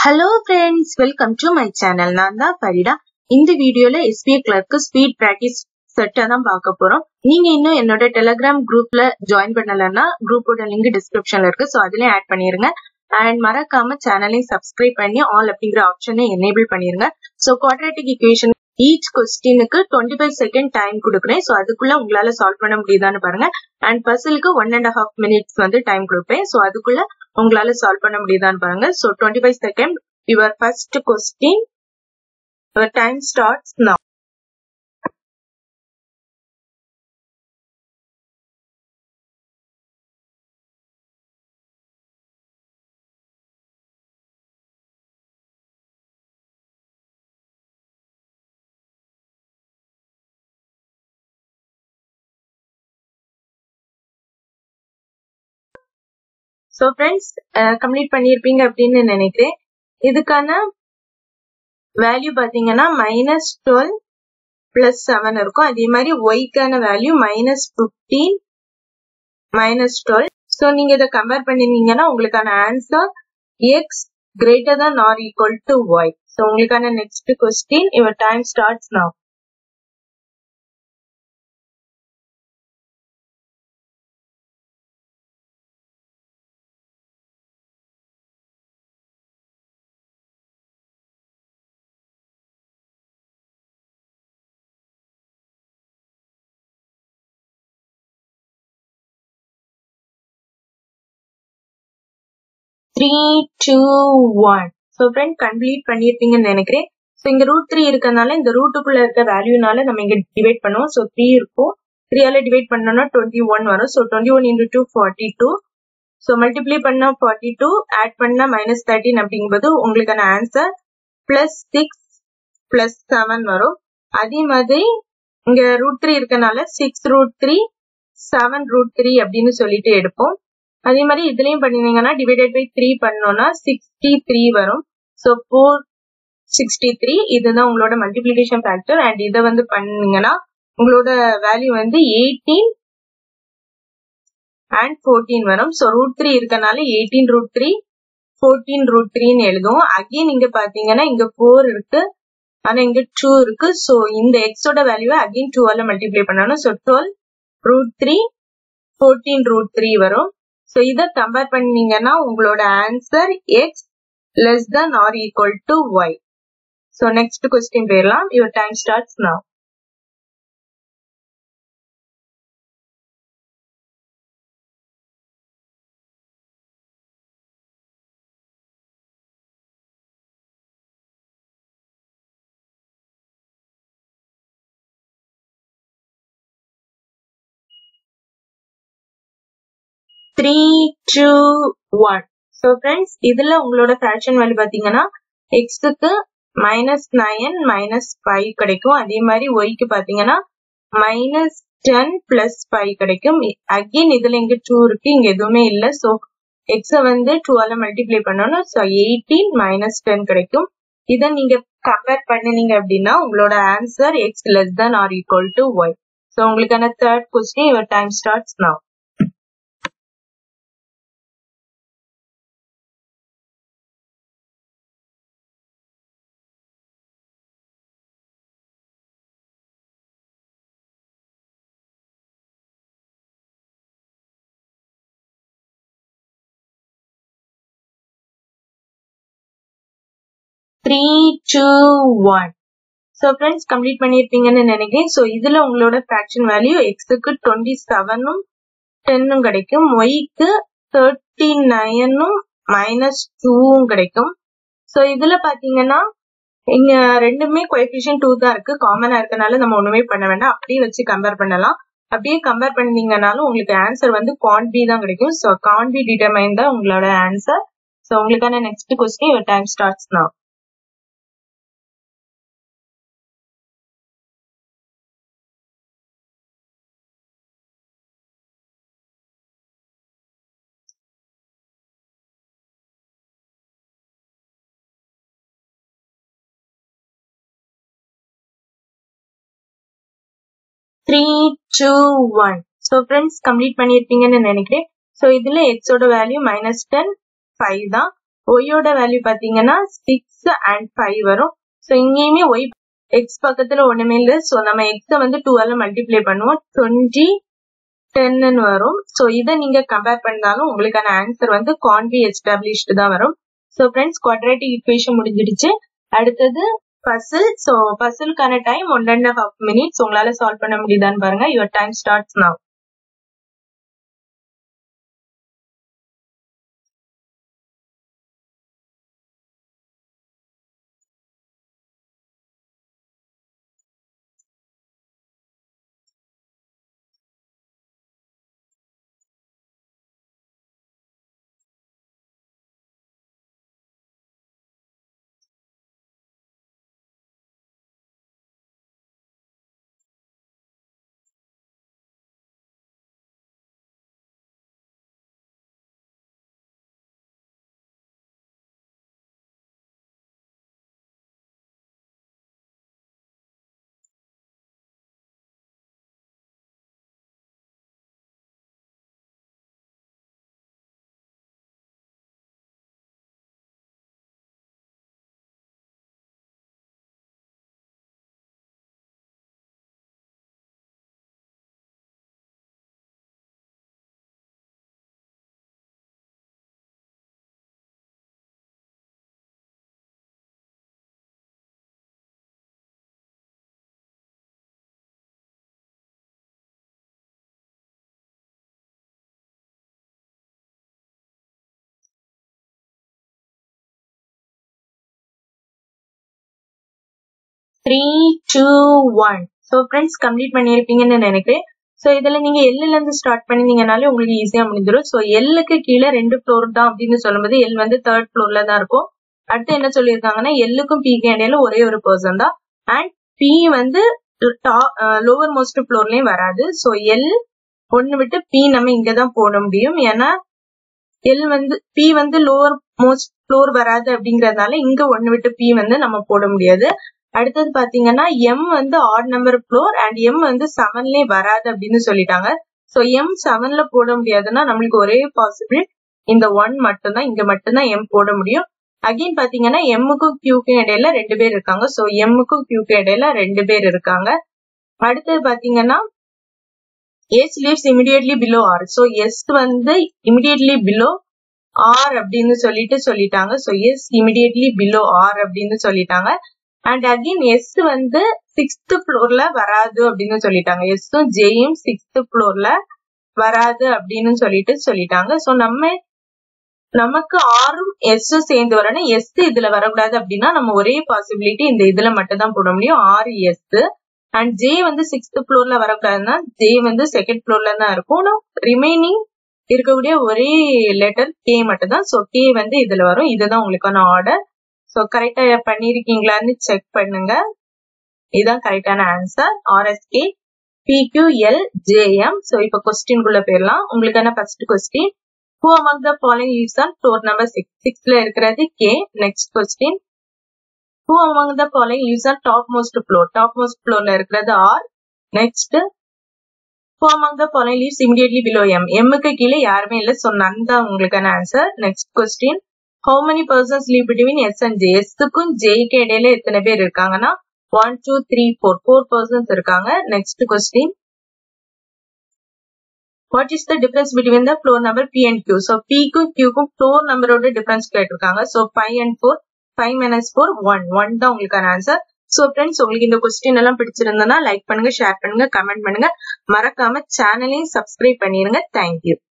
hello friends welcome to my channel நான் தான் Farida இந்த வீடியோல எஸ்பிஐ கிளர்க்கு ஸ்பீட் பிராக்டிஸ் செட்டை தான் பார்க்க போறோம் நீங்க இன்னும் என்னோட டெலிகிராம் குரூப்ல ஜாயின் பண்ணலன்னா குரூப்போட லிங்க் டிஸ்கிரிப்ஷன்ல இருக்கு ஸோ அதுலயும் ஆட் பண்ணிருங்க அண்ட் மறக்காம சேனலையும் சப்ஸ்கிரைப் பண்ணி ஆல் அப்படிங்கிற ஆப்ஷனை எனேபிள் பண்ணிருங்க ஸோ குவாட்ரேட்டிக் ஈக்குவேஷன் ஈச் கொஸ்டினுக்கு டுவெண்ட்டி ஃபைவ் செகண்ட் டைம் கொடுக்குறேன் ஸோ அதுக்குள்ள உங்களால சால்வ் பண்ண முடியுதான்னு பாருங்க அண்ட் பர்சலுக்கு ஒன் அண்ட் ஹாஃப் மினிட்ஸ் வந்து டைம் கொடுப்பேன் ஸோ அதுக்குள்ள உங்களால சால்வ் பண்ண முடியுதான்னு பாருங்க so twenty five second your first question your time starts now so friends complete பண்ணியிருப்பீங்க அப்படின்னு நினைக்கிறேன் இதுக்கான வேல்யூ பார்த்தீங்கன்னா மைனஸ் டுவெல் பிளஸ் செவன் இருக்கும் அதே மாதிரி ஒய்க்கான value minus fifteen minus twelve so நீங்க இதை கம்பேர் பண்ணிருந்தீங்கன்னா உங்களுக்கான answer X greater than nor equal to Y so உங்களுக்கான next question your time starts now three two one so friend complete பண்ணியிருப்பீங்கன்னு நினைக்கிறேன் ஸோ இங்க ரூட் த்ரீ இருக்கறனால இந்த ரூட்டுக்குள்ள இருக்க வேல்யூனால நம்ம இங்க டிவைட் பண்ணுவோம் ஸோ த்ரீ இருக்கும் த்ரீயால டிவைட் பண்ணோம்னா டுவெண்ட்டி ஒன் வரும் so twenty one into two forty two so multiply பண்ணா ஃபார்ட்டி டூ ஆட் பண்ணா மைனஸ் தேர்ட்டின் அப்படிங்கும்போது உங்களுக்கான answer plus six plus seven வரும் அதே மாதிரி இங்க ரூட் த்ரீ இருக்கனால six root three seven root three அப்படின்னு சொல்லிட்டு எடுப்போம் அதே மாதிரி இதுலயும் பண்ணினீங்கன்னா டிவைடட் பை த்ரீ பண்ணோம்னா சிக்ஸ்டி த்ரீ வரும் ஸோ ஃபோர் சிக்ஸ்டி த்ரீ இதுதான் உங்களோட மல்டிபிளிகேஷன் ஃபேக்டர் அண்ட் இதை வந்து பண்ணீங்கன்னா உங்களோட வேல்யூ வந்து எயிட்டீன் அண்ட் ஃபோர்டீன் வரும் ஸோ ரூட் த்ரீ இருக்கனால eighteen root three fourteen root த்ரீன்னு எழுதுவோம் அகெயின் இங்க பாத்தீங்கன்னா இங்க ஃபோர் இருக்கு ஆனா இங்க டூ இருக்கு ஸோ இந்த எக்ஸோட வேல்யூவை அகெயின் டூவால மல்டிப்ளை பண்ணணும் so twelve root three fourteen root three வரும் ஸோ இதை கம்பேர் பண்ணீங்கன்னா உங்களோட answer X less than or equal to Y so next question போயிடலாம் your time starts now three two one so friends இதுல உங்களோட fraction value பாத்தீங்கன்னா எக்ஸுக்கு minus nine minus five கிடைக்கும் அதே மாதிரி ஒய்க்கு பாத்தீங்கன்னா மைனஸ் டென் பிளஸ் ஃபைவ் கிடைக்கும் அகெயின் இதுல இங்க டூ இருக்கு இங்க எதுவுமே இல்லை ஸோ எக்ஸ வந்து டூவால மல்டிப்ளை பண்ணணும் ஸோ எயிட்டீன் மைனஸ் டென் கிடைக்கும் இதை நீங்க கம்பேர் பண்ணுனீங்க அப்படின்னா உங்களோட answer X less than or equal to Y so உங்களுக்கான third question your time starts now three two one so friends complete பண்ணியிருப்பீங்கன்னு நினைக்கிறேன் ஸோ இதுல உங்களோட ஃபிராக்ஷன் வேல்யூ எக்ஸுக்கு டுவெண்ட்டி செவனும் டென்னும் கிடைக்கும் ஒய்க்கு தேர்ட்டி நைனும் மைனஸ் டூவும் கிடைக்கும் ஸோ இதுல பாத்தீங்கன்னா இங்க ரெண்டுமே கொஎஃபிஷியன் டூ தான் இருக்கு காமனா இருக்கனால நம்ம ஒண்ணுமே பண்ண வேண்டாம் அப்படியே வச்சு கம்பேர் பண்ணலாம் அப்படியே கம்பேர் பண்ணீங்கனாலும் உங்களுக்கு ஆன்சர் வந்து கான் பி தான் கிடைக்கும் ஸோ கான் பி டிட்டர்மைன் தான் உங்களோட ஆன்சர் ஸோ உங்களுக்கான next question your time starts now three two one so friends complete பண்ணியிருப்பீங்கன்னு நினைக்கிறேன் ஸோ இதுல எக்ஸோட வேல்யூ மைனஸ் டென் ஃபைவ் தான் ஒய்யோட வேல்யூ பாத்தீங்கன்னா சிக்ஸ் அண்ட் ஃபைவ் வரும் ஸோ இங்கேயுமே ஒய் எக்ஸ் பக்கத்துல ஒண்ணுமே இல்லை ஸோ நம்ம எக்ஸை வந்து டூவால மல்டிப்ளை பண்ணுவோம் டுவெண்ட்டி டென்னு வரும் ஸோ இதை நீங்க கம்பேர் பண்ணாலும் உங்களுக்கான ஆன்சர் வந்து கான்வி எஸ்டாப்ளிஷ்டு தான் வரும் ஸோ ஃப்ரெண்ட்ஸ் குவாட்ரேட்டிக் இக்குவேஷன் முடிஞ்சிடுச்சு அடுத்தது பசில் ஸோ பசிலுக்கான time one and half minutes உங்களால சால்வ் பண்ண முடியுதான்னு பாருங்க your time starts now three two one so friends complete பண்ணியிருப்பீங்கன்னு நினைக்கிறேன் ஸோ இதுல நீங்க எல்லுல இருந்து ஸ்டார்ட் பண்ணினீங்கனாலே உங்களுக்கு ஈஸியா முடிஞ்சிடும் ஸோ எல்லுக்கு கீழே ரெண்டு ஃப்ளோர் தான் அப்படின்னு சொல்லும்போது எல் வந்து தேர்ட் ஃப்ளோர்ல தான் இருக்கும் அடுத்து என்ன சொல்லியிருக்காங்கன்னா எல்லுக்கும் பிக்கு இடையில ஒரே ஒரு பர்சன் தான் அண்ட் பி வந்து லோவர் மோஸ்ட் ஃப்ளோர்லயும் வராது ஸோ எல் ஒன்னு விட்டு பி நம்ம இங்க தான் போட முடியும் ஏன்னா எல் வந்து பி வந்து லோவர் மோஸ்ட் ஃப்ளோர் வராது அப்படிங்கறதுனால இங்க ஒன்னு விட்டு பி வந்து நம்ம போட முடியாது அடுத்தது பாத்தீங்கன்னா எம் வந்து odd number floor and M வந்து செவன்லயே வராது அப்படின்னு சொல்லிட்டாங்க சோ எம் செவன்ல போட முடியாதுன்னா நம்மளுக்கு ஒரே பாசிபிள் இந்த ஒன் மட்டும்தான் இங்க மட்டும்தான் எம் போட முடியும் அகைன் பாத்தீங்கன்னா எம்முக்கும் கியூக்கும் இடையில ரெண்டு பேர் இருக்காங்க சோ எம்முக்கும் கியூக்கும் இடையில ரெண்டு பேர் இருக்காங்க அடுத்தது பாத்தீங்கன்னா S leaves immediately below R so S வந்து இமிடியட்லி பிலோ ஆர் அப்படின்னு சொல்லிட்டு சொல்லிட்டாங்க so S immediately below R அப்படின்னு சொல்லிட்டாங்க அண்ட் அகைன் எஸ் வந்து சிக்ஸ்த் ஃப்ளோர்ல வராது அப்படின்னு சொல்லிட்டாங்க எஸ்ஸும் ஜேயும் சிக்ஸ்த் ஃப்ளோர்ல வராது அப்படின்னு சொல்லிட்டு சொல்லிட்டாங்க சோ நம்ம நமக்கு ஆறும் எஸ்ஸும் சேர்ந்து வரணும் எஸ் இதுல வரக்கூடாது அப்படின்னா நம்ம ஒரே பாசிபிலிட்டி இந்த இதுல மட்டும் தான் போட முடியும் ஆறு எஸ் அண்ட் ஜே வந்து சிக்ஸ்த் ஃப்ளோர்ல வரக்கூடாதுன்னா ஜே வந்து செகண்ட் ஃப்ளோர்ல தான் இருக்கும் ரிமைனிங் இருக்கக்கூடிய ஒரே லெட்டர் கே மட்டும் தான் ஸோ கே வந்து இதுல வரும் இதுதான் உங்களுக்கான ஆர்டர் ஸோ கரெக்டா பண்ணிருக்கீங்களான்னு செக் பண்ணுங்க இதுதான் கரெக்டான answer RSK PQL JM so இப்போ கொஸ்டின்குள்ள போயிடலாம் உங்களுக்கான first question who among the following use on floor number six சிக்ஸ்ல இருக்கிறது K next question who among the following use on top most floor top most ஃப்ளோர்ல இருக்கிறது R next who among the following leaves immediately below M எம்முக்கு கீழே யாருமே இல்லை so none தான் உங்களுக்கான answer next question how many persons leave between S and J எஸ்க்கும் ஜேக்கு இடையில எத்தனை பேர் இருக்காங்கன்னா one two three four four persons இருக்காங்க next question what is the difference between the floor number P and Q so பிக்கும் கியூக்கும் floor நம்பரோட டிஃபரன்ஸ் கேட்டிருக்காங்க so five and four five minus four one one தான் உங்களுக்கான answer so friends உங்களுக்கு இந்த question எல்லாம் பிடிச்சிருந்தனா லைக் பண்ணுங்க ஷேர் பண்ணுங்க கமெண்ட் பண்ணுங்க மறக்காம சேனலையும் சப்ஸ்கிரைப் பண்ணிருங்க தேங்க்யூ